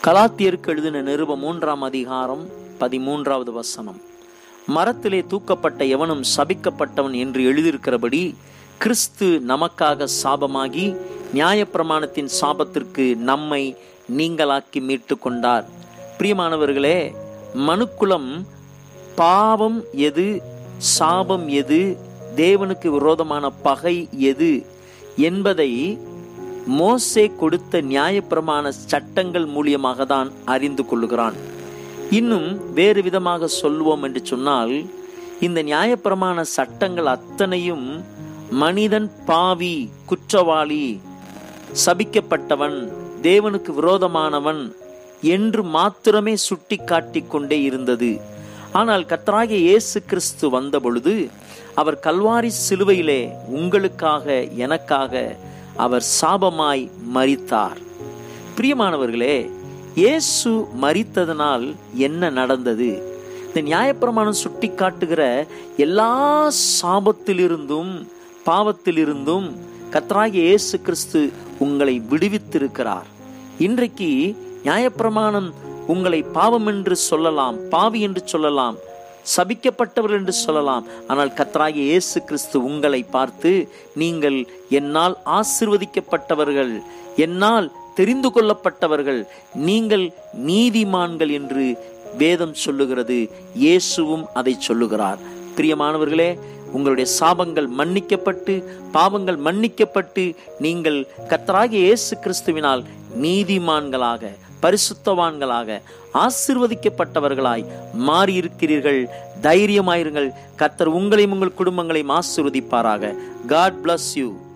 கலாத்தியருக்கு எழுதின நிருபம் மூன்றாம் அதிகாரம் பதிமூன்றாவது வசனம் மரத்திலே தூக்கப்பட்ட எவனும் சபிக்கப்பட்டவன் என்று எழுதியிருக்கிறபடி கிறிஸ்து நமக்காக சாபமாகி நியாயப்பிரமாணத்தின் சாபத்திற்கு நம்மை நீங்களாக்கி மீட்டு கொண்டார் பிரியமானவர்களே மனுக்குலம் பாவம் எது சாபம் எது தேவனுக்கு விரோதமான பகை எது என்பதை மோசே கொடுத்த நியாயப்பிரமாண சட்டங்கள் மூலியமாக தான் அறிந்து கொள்ளுகிறான் இன்னும் வேறு விதமாக சொல்வோம் என்று சொன்னால் இந்த நியாயப்பிரமாண சட்டங்கள் அத்தனையும் மனிதன் பாவி குற்றவாளி சபிக்கப்பட்டவன் தேவனுக்கு விரோதமானவன் என்று மாத்திரமே சுட்டி காட்டிக் கொண்டே இருந்தது ஆனால் கத்தராகிய இயேசு கிறிஸ்து வந்த பொழுது அவர் கல்வாரி சிலுவையிலே உங்களுக்காக எனக்காக அவர் சாபமாய் மரித்தார் பிரியமானவர்களே இயேசு மரித்ததனால் என்ன நடந்தது இந்த நியாயப்பிரமாணம் சுட்டி காட்டுகிற எல்லா சாபத்திலிருந்தும் பாவத்திலிருந்தும் கத்தராகிய இயேசு கிறிஸ்து உங்களை விடுவித்திருக்கிறார் இன்றைக்கு நியாயப்பிரமாணம் உங்களை பாவம் என்று சொல்லலாம் பாவி என்று சொல்லலாம் சபிக்கப்பட்டவர் என்று சொல்லலாம் ஆனால் கத்தராகிய இயேசு கிறிஸ்து உங்களை பார்த்து நீங்கள் என்னால் ஆசிர்வதிக்கப்பட்டவர்கள் என்னால் தெரிந்து கொள்ளப்பட்டவர்கள் நீங்கள் நீதிமான்கள் என்று வேதம் சொல்லுகிறது இயேசுவும் அதை சொல்லுகிறார் பிரியமானவர்களே உங்களுடைய சாபங்கள் மன்னிக்கப்பட்டு பாவங்கள் மன்னிக்கப்பட்டு நீங்கள் கத்தராகிய இயேசு கிறிஸ்துவினால் நீதிமான்களாக பரிசுத்தவான்களாக ஆசிர்வதிக்கப்பட்டவர்களாய் மாறியிருக்கிறீர்கள் தைரியமாயிருங்கள் கத்தர் உங்களையும் உங்கள் குடும்பங்களையும் ஆசிர்வதிப்பாராக காட் bless யூ